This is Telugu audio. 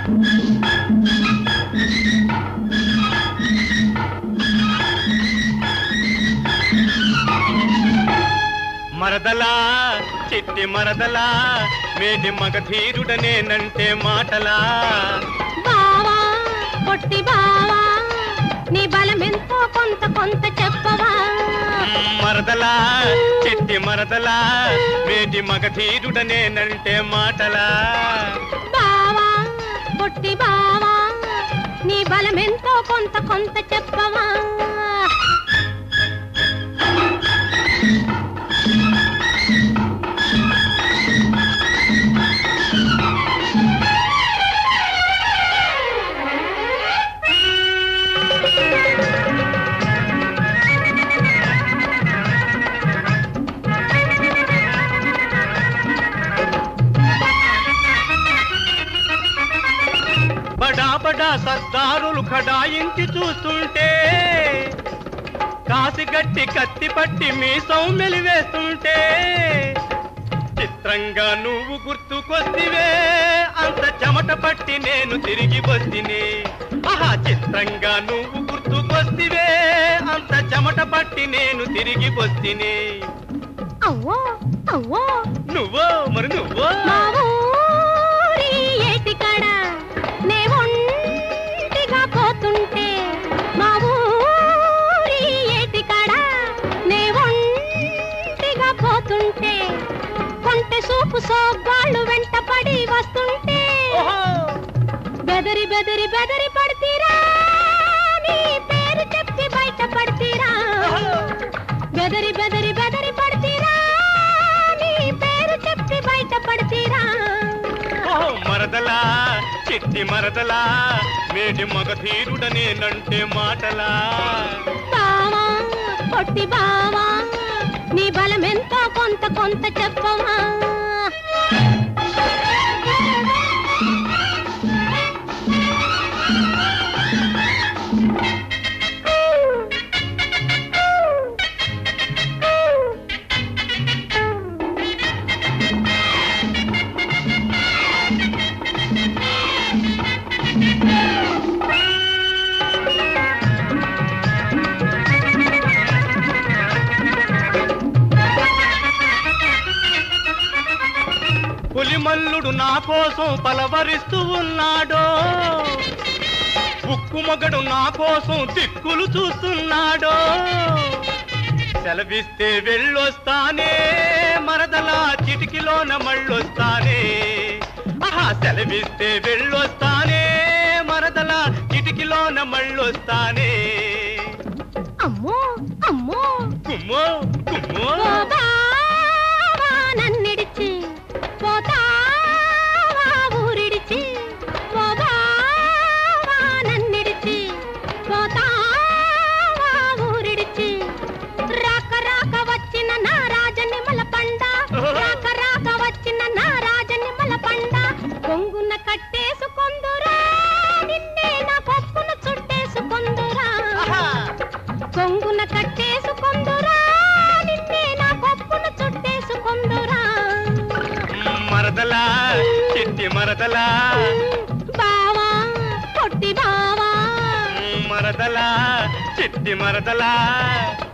మరదలా చిట్టి మరదలా మేటి మగధీరుడనేనంటే మాటలా బావా పొట్టి బావా నీ బలమెంతో కొంత కొంత చెప్పవా మరదలా చిట్టి మరదలా మేటి మగధీరుడనేనంటే మాటలా బావా పొట్టి బావా నీ బలమెంతో కొంత కొంత చెప్పవా బడా బడా సర్దారులు ఖడాయించి చూస్తుంటే కాసిగట్టి కత్తి పట్టి మీసం మెలివేస్తుంటే చిత్రంగా నువ్వు గుర్తుకొస్తివే అంత చెమట పట్టి నేను తిరిగి వస్తిని ఆహా చిత్రంగా నువ్వు గుర్తుకొస్తివే అంత చెమట పట్టి నేను తిరిగి వస్తిని అవ్వో అవ్వో నువ్వో మరి నువ్వో మా ఊరి ఏటికాడ నే ఒంటిగా పోతుంటే మా ఊరి ఏటికాడ నే ఒంటిగా పోతుంటే కొంటె సూపు సోగ్గాళ్ళు వెంట పడి వస్తుంటే ఓహో బెదరి బెదరి బెదరి పడితీరా నీ పేరు చెప్పి బయట పడితీరా ఓహో బెదరి బెదరి బెదరి పడితీరా నీ పేరు చెప్పి బయట పడితీరా ఓహో మరదలా చిట్టి మరదలా మేటి మగధీరుడనేనంటే మాటలా బావా పొట్టి బావా నీ బలమెంతో కొంత కొంత చెప్పవా పులిమల్లుడు నా కోసం పలవరిస్తూ ఉన్నాడో ఉక్కు మొగడు నా కోసం దిక్కులు చూస్తున్నాడో సెలవిస్తే వెళ్ళొస్తానే మరదలా చిటికిలోన మళ్ళొస్తానే ఆహా సెలవిస్తే వెళ్ళొస్తానే మరదలా చిటికిలోన మళ్ళొస్తానే అమ్మో అమ్మో కుమ్మో కుమ్మో ఓ బావా నన్నిడిచి పోతావా ఊరిడిచి ఓ బావా నన్నిడిచి పోతావా ఊరిడిచి రాక రాక వచ్చిన నా రాజనిమల పండ రాక రాక వచ్చిన నా రాజనిమల పండ కొంగున కట్టేసుకొందురా నిన్నే నా పప్పున చుట్టేసుకొందురా ఆహా కొంగున కట్టేసుకొందురా నిన్నే నా పప్పున చుట్టేసుకొందురా మరదలా చిట్టి మరదలా బావా పొట్టి బావా మరదలా చిట్టి మరదలా